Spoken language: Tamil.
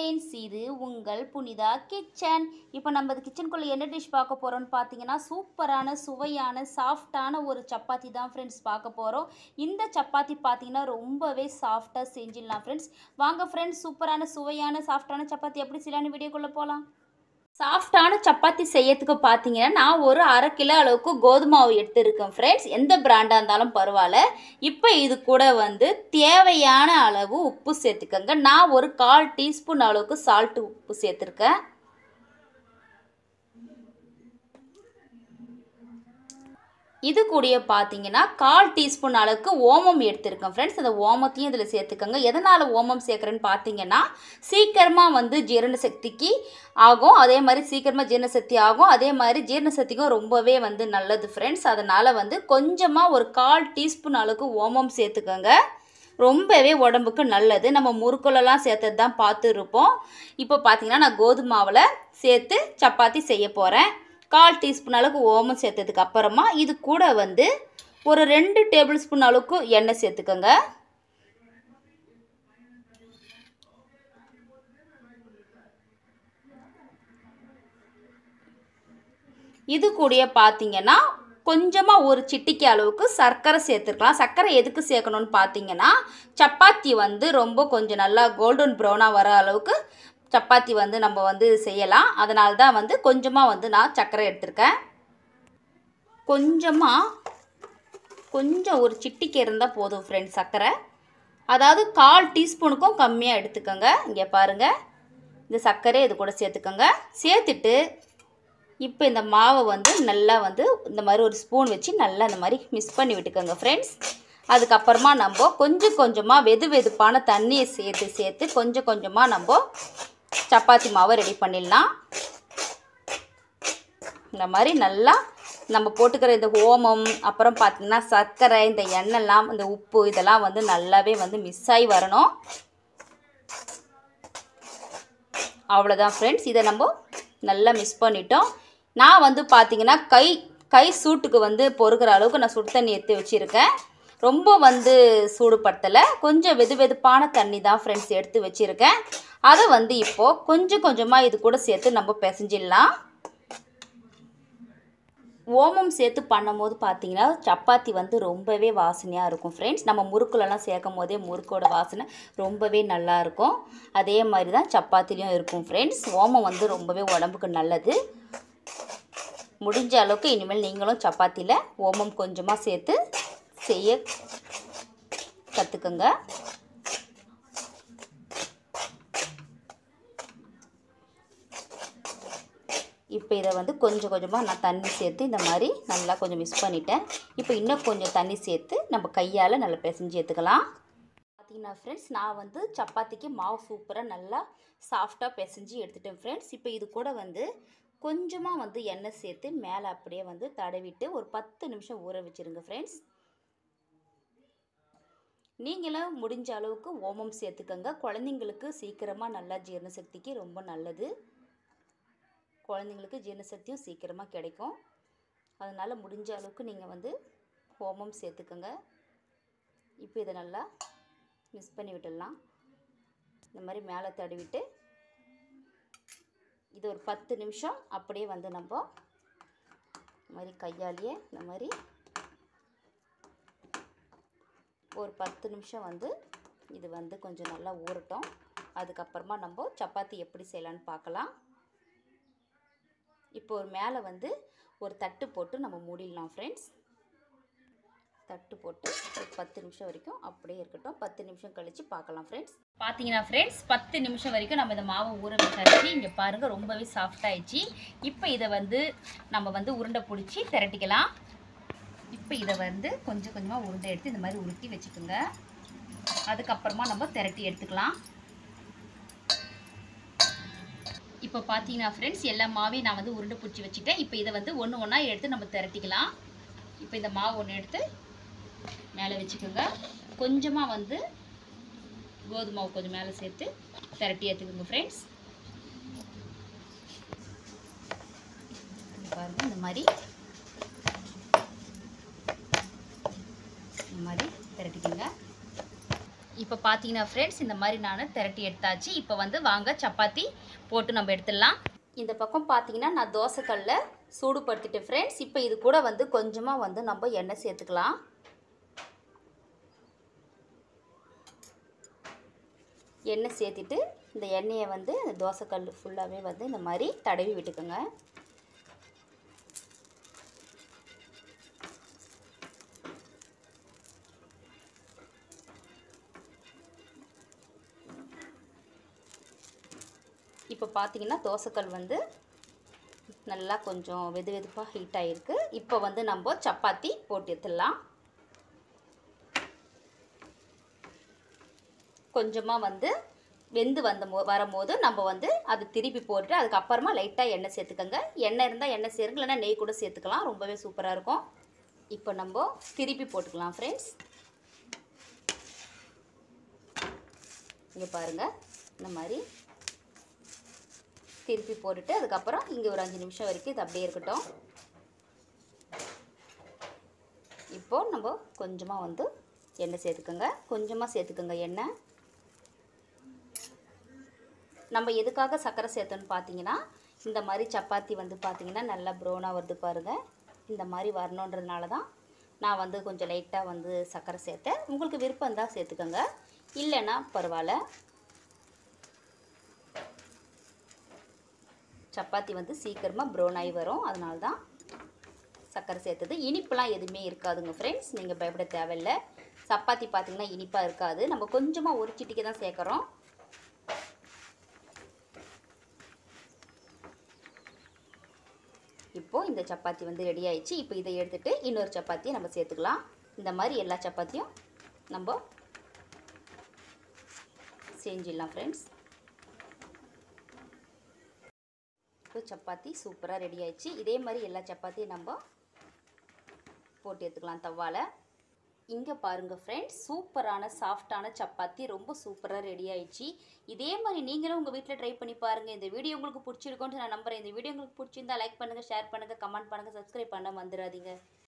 ஃப்ரெண்ட்ஸ் இது உங்கள் புனிதா கிச்சன் இப்போ நம்ம இந்த கிச்சனுக்குள்ளே என்ன டிஷ் பார்க்க போகிறோம்னு பார்த்தீங்கன்னா சூப்பரான சுவையான சாஃப்டான ஒரு சப்பாத்தி தான் ஃப்ரெண்ட்ஸ் பார்க்க போகிறோம் இந்த சப்பாத்தி பார்த்தீங்கன்னா ரொம்பவே சாஃப்டாக செஞ்சிடலாம் ஃப்ரெண்ட்ஸ் வாங்க ஃப்ரெண்ட்ஸ் சூப்பரான சுவையான சாஃப்டான சப்பாத்தி எப்படி செய்யலான்னு வீடியோக்குள்ளே போகலாம் சாஃப்டான சப்பாத்தி செய்யறதுக்கு பார்த்தீங்கன்னா நான் ஒரு அரை கிலோ அளவுக்கு கோதுமை மாவு எடுத்துருக்கேன் ஃப்ரெண்ட்ஸ் எந்த பிராண்டாக இருந்தாலும் பரவாயில்ல இப்போ இது கூட வந்து தேவையான அளவு உப்பு சேர்த்துக்கோங்க நான் ஒரு கால் டீஸ்பூன் அளவுக்கு சால்ட்டு உப்பு சேர்த்துருக்கேன் இது கூடயே பார்த்தீங்கன்னா கால் டீஸ்பூன் அளவுக்கு ஓமம் எடுத்திருக்கேன் ஃப்ரெண்ட்ஸ் அந்த ஓமத்தையும் இதில் சேர்த்துக்கோங்க எதனால் ஓமம் சேர்க்குறேன்னு பார்த்தீங்கன்னா சீக்கிரமாக வந்து ஜீரண சக்திக்கு ஆகும் அதே மாதிரி சீக்கிரமாக ஜீரண சக்தி ஆகும் அதே மாதிரி ஜீரண சக்திக்கும் ரொம்பவே வந்து நல்லது ஃப்ரெண்ட்ஸ் அதனால் வந்து கொஞ்சமாக ஒரு கால் டீஸ்பூன் அளவுக்கு ஓமம் சேர்த்துக்கோங்க ரொம்பவே உடம்புக்கு நல்லது நம்ம முறுக்குலலாம் சேர்த்தது தான் பார்த்துருப்போம் இப்போ பார்த்தீங்கன்னா நான் கோதுமை மாவில் சேர்த்து சப்பாத்தி செய்ய போகிறேன் கால் டீஸ்பூன் அளவுக்கு ஓமம் சேர்த்ததுக்கு அப்புறமா இது கூட வந்து ஒரு ரெண்டு டேபிள் ஸ்பூன் அளவுக்கு எண்ணெய் சேர்த்துக்கோங்க இது கூடயே பார்த்தீங்கன்னா கொஞ்சமாக ஒரு சிட்டிக்கு அளவுக்கு சர்க்கரை சேர்த்துருக்கலாம் சர்க்கரை எதுக்கு சேர்க்கணும்னு பார்த்தீங்கன்னா சப்பாத்தி வந்து ரொம்ப கொஞ்சம் நல்லா கோல்டன் ப்ரௌனாக வர அளவுக்கு சப்பாத்தி வந்து நம்ம வந்து செய்யலாம் அதனால தான் வந்து கொஞ்சமாக வந்து நான் சர்க்கரை எடுத்திருக்கேன் கொஞ்சமாக கொஞ்சம் ஒரு சிட்டிக்கு இருந்தால் போதும் ஃப்ரெண்ட்ஸ் சர்க்கரை அதாவது கால் டீஸ்பூனுக்கும் கம்மியாக எடுத்துக்கோங்க இங்கே பாருங்கள் இந்த சர்க்கரை இது கூட சேர்த்துக்கோங்க சேர்த்துட்டு இப்போ இந்த மாவை வந்து நல்லா வந்து இந்த மாதிரி ஒரு ஸ்பூன் வச்சு நல்லா இந்த மாதிரி மிக்ஸ் பண்ணி விட்டுக்கோங்க ஃப்ரெண்ட்ஸ் அதுக்கப்புறமா நம்ம கொஞ்சம் கொஞ்சமாக வெது வெதுப்பான தண்ணியை சேர்த்து சேர்த்து கொஞ்சம் கொஞ்சமாக நம்ம சப்பாத்தி மாவை ரெடி பண்ணிடலாம் இந்த மாதிரி நல்லா நம்ம போட்டுக்கிற இந்த ஓமம் அப்புறம் பார்த்திங்கன்னா சர்க்கரை இந்த எண்ணெய்லாம் இந்த உப்பு இதெல்லாம் வந்து நல்லாவே வந்து மிஸ் ஆகி வரணும் அவ்வளோதான் ஃப்ரெண்ட்ஸ் இதை நம்ம நல்லா மிஸ் பண்ணிட்டோம் நான் வந்து பார்த்திங்கன்னா கை கை சூட்டுக்கு வந்து பொறுக்கிற அளவுக்கு நான் சுடு தண்ணி எடுத்து வச்சுருக்கேன் ரொம்ப வந்து சூடுபடுத்தலை கொஞ்சம் வெது வெதுப்பான தண்ணி தான் ஃப்ரெண்ட்ஸ் எடுத்து வச்சுருக்கேன் அதை வந்து இப்போது கொஞ்சம் கொஞ்சமாக இது கூட சேர்த்து நம்ம பிசைஞ்சிடலாம் ஓமம் சேர்த்து பண்ணும்போது பார்த்தீங்கன்னா சப்பாத்தி வந்து ரொம்பவே வாசனையாக இருக்கும் ஃப்ரெண்ட்ஸ் நம்ம முறுக்குலலாம் சேர்க்கும் போதே முறுக்கோட வாசனை ரொம்பவே நல்லா இருக்கும் அதே மாதிரி தான் சப்பாத்திலையும் இருக்கும் ஃப்ரெண்ட்ஸ் ஓமம் வந்து ரொம்பவே உடம்புக்கு நல்லது முடிஞ்ச அளவுக்கு இனிமேல் நீங்களும் சப்பாத்தியில் ஓமம் கொஞ்சமாக சேர்த்து செய்ய கற்றுக்குங்க இப்போ இதை வந்து கொஞ்சம் கொஞ்சமாக நான் தண்ணி சேர்த்து இந்த மாதிரி நல்லா கொஞ்சம் மிக்ஸ் பண்ணிட்டேன் இப்போ இன்னும் கொஞ்சம் தண்ணி சேர்த்து நம்ம கையால் நல்லா பிசைஞ்சு எடுத்துக்கலாம் பார்த்தீங்கன்னா ஃப்ரெண்ட்ஸ் நான் வந்து சப்பாத்திக்கு மாவு சூப்பராக நல்லா சாஃப்டாக பிசைஞ்சு எடுத்துட்டேன் ஃப்ரெண்ட்ஸ் இப்போ இது கூட வந்து கொஞ்சமாக வந்து எண்ணெய் சேர்த்து மேலே அப்படியே வந்து தடவிட்டு ஒரு பத்து நிமிஷம் ஊற வச்சுருங்க ஃப்ரெண்ட்ஸ் நீங்களும் முடிஞ்ச அளவுக்கு ஓமம் சேர்த்துக்கங்க குழந்தைங்களுக்கு சீக்கிரமாக நல்லா ஜீரண சக்திக்கு ரொம்ப நல்லது குழந்தைங்களுக்கு ஜீரணசக்தியும் சீக்கிரமாக கிடைக்கும் அதனால் முடிஞ்ச அளவுக்கு நீங்கள் வந்து ஹோமம் சேர்த்துக்கோங்க இப்போ இதை நல்லா மிக்ஸ் பண்ணி விட்டுடலாம் இந்த மாதிரி மேலே தடவிட்டு இது ஒரு பத்து நிமிஷம் அப்படியே வந்து நம்ம இந்த மாதிரி கையாலேயே இந்த மாதிரி ஒரு பத்து நிமிஷம் வந்து இது வந்து கொஞ்சம் நல்லா ஊறட்டும் அதுக்கப்புறமா நம்ம சப்பாத்தி எப்படி செய்யலான்னு பார்க்கலாம் இப்போ ஒரு மேலே வந்து ஒரு தட்டு போட்டு நம்ம மூடிடலாம் ஃப்ரெண்ட்ஸ் தட்டு போட்டு ஒரு பத்து நிமிஷம் வரைக்கும் அப்படியே இருக்கட்டும் பத்து நிமிஷம் கழித்து பார்க்கலாம் ஃப்ரெண்ட்ஸ் பார்த்தீங்கன்னா ஃப்ரெண்ட்ஸ் பத்து நிமிஷம் வரைக்கும் நம்ம இந்த மாவை ஊற வச்சாச்சு இங்கே பாருங்கள் ரொம்பவே சாஃப்டாகிடுச்சு இப்போ இதை வந்து நம்ம வந்து உருண்டை பிடிச்சி திரட்டிக்கலாம் இப்போ இதை வந்து கொஞ்சம் கொஞ்சமாக உருண்டை எடுத்து இந்த மாதிரி உருட்டி வச்சுக்கோங்க அதுக்கப்புறமா நம்ம திரட்டி எடுத்துக்கலாம் இப்போ பார்த்தீங்கன்னா ஃப்ரெண்ட்ஸ் எல்லா மாவையும் நான் வந்து உருண்டை பிடிச்சி வச்சுட்டேன் இப்போ இதை வந்து ஒன்று ஒன்றா எடுத்து நம்ம திரட்டிக்கலாம் இப்போ இந்த மாவு ஒன்று எடுத்து மேலே வச்சுக்கோங்க கொஞ்சமாக வந்து கோதுமை மாவு கொஞ்சம் மேலே சேர்த்து திரட்டி எடுத்துக்கோங்க ஃப்ரெண்ட்ஸ் பாருங்கள் இந்த மாதிரி இந்த மாதிரி திரட்டிக்கோங்க இப்போ பார்த்தீங்கன்னா ஃப்ரெண்ட்ஸ் இந்த மாதிரி நான் திரட்டி எடுத்தாச்சு இப்போ வந்து வாங்க சப்பாத்தி போட்டு நம்ம எடுத்துடலாம் இந்த பக்கம் பார்த்தீங்கன்னா நான் தோசைக்கல்ல சூடுபடுத்திட்டேன் ஃப்ரெண்ட்ஸ் இப்போ இது கூட வந்து கொஞ்சமாக வந்து நம்ம எண்ணெய் சேர்த்துக்கலாம் எண்ணெய் சேர்த்துட்டு இந்த எண்ணெயை வந்து இந்த தோசைக்கல் ஃபுல்லாகவே வந்து இந்த மாதிரி தடவி விட்டுக்கோங்க இப்போ பார்த்தீங்கன்னா தோசைக்கல் வந்து நல்லா கொஞ்சம் வெது வெதுப்பாக ஹீட் ஆகிருக்கு இப்போ வந்து நம்ம சப்பாத்தி போட்டு எடுத்துடலாம் கொஞ்சமாக வந்து வெந்து வந்த மோ வரும்போது நம்ம வந்து அது திருப்பி போட்டு அதுக்கப்புறமா லைட்டாக எண்ணெய் சேர்த்துக்கோங்க எண்ணெய் இருந்தால் எண்ணெய் சேருங்க இல்லைன்னா நெய் கூட சேர்த்துக்கலாம் ரொம்பவே சூப்பராக இருக்கும் இப்போ நம்ம திருப்பி போட்டுக்கலாம் ஃப்ரெண்ட்ஸ் இங்கே பாருங்கள் இந்த மாதிரி திருப்பி போட்டுட்டு அதுக்கப்புறம் இங்கே ஒரு அஞ்சு நிமிஷம் வரைக்கும் இது அப்படியே இருக்கட்டும் இப்போது நம்ம கொஞ்சமாக வந்து எண்ணெய் சேர்த்துக்கோங்க கொஞ்சமாக சேர்த்துக்கோங்க எண்ணெய் நம்ம எதுக்காக சர்க்கரை சேர்த்தோன்னு பார்த்தீங்கன்னா இந்த மாதிரி சப்பாத்தி வந்து பார்த்தீங்கன்னா நல்லா ப்ரௌனாக வருது பாருங்கள் இந்த மாதிரி வரணுன்றதுனால தான் நான் வந்து கொஞ்சம் லைட்டாக வந்து சர்க்கரை சேர்த்தேன் உங்களுக்கு விருப்பம் இருந்தால் சேர்த்துக்கோங்க இல்லைன்னா பரவாயில்ல சப்பாத்தி வந்து சீக்கிரமாக ப்ரௌன் ஆகி வரும் அதனால தான் சர்க்கரை சேர்த்தது இனிப்புலாம் எதுவுமே இருக்காதுங்க ஃப்ரெண்ட்ஸ் நீங்கள் பயப்பட தேவையில்லை சப்பாத்தி பார்த்திங்கன்னா இனிப்பாக இருக்காது நம்ம கொஞ்சமாக ஒரு சிட்டிக்கு தான் சேர்க்குறோம் இப்போது இந்த சப்பாத்தி வந்து ரெடி ஆயிடுச்சு இப்போ இதை எடுத்துகிட்டு இன்னொரு சப்பாத்தியை நம்ம சேர்த்துக்கலாம் இந்த மாதிரி எல்லா சப்பாத்தியும் நம்ம செஞ்சிடலாம் ஃப்ரெண்ட்ஸ் இப்போ சப்பாத்தி சூப்பராக ரெடி ஆயிடுச்சு இதே மாதிரி எல்லா சப்பாத்தியும் நம்ம போட்டு எடுத்துக்கலாம் தவால இங்கே பாருங்கள் ஃப்ரெண்ட்ஸ் சூப்பரான சாஃப்டான சப்பாத்தி ரொம்ப சூப்பராக ரெடி ஆயிடுச்சு இதே மாதிரி நீங்களும் உங்கள் வீட்டில் ட்ரை பண்ணி பாருங்கள் இந்த வீடியோ உங்களுக்கு பிடிச்சிருக்கோன்னு நான் நம்புறேன் இந்த வீடியோ உங்களுக்கு பிடிச்சிருந்தா லைக் பண்ணுங்கள் ஷேர் பண்ணுங்கள் கமெண்ட் பண்ணுங்கள் சப்ஸ்கிரைப் பண்ண வந்துடாதீங்க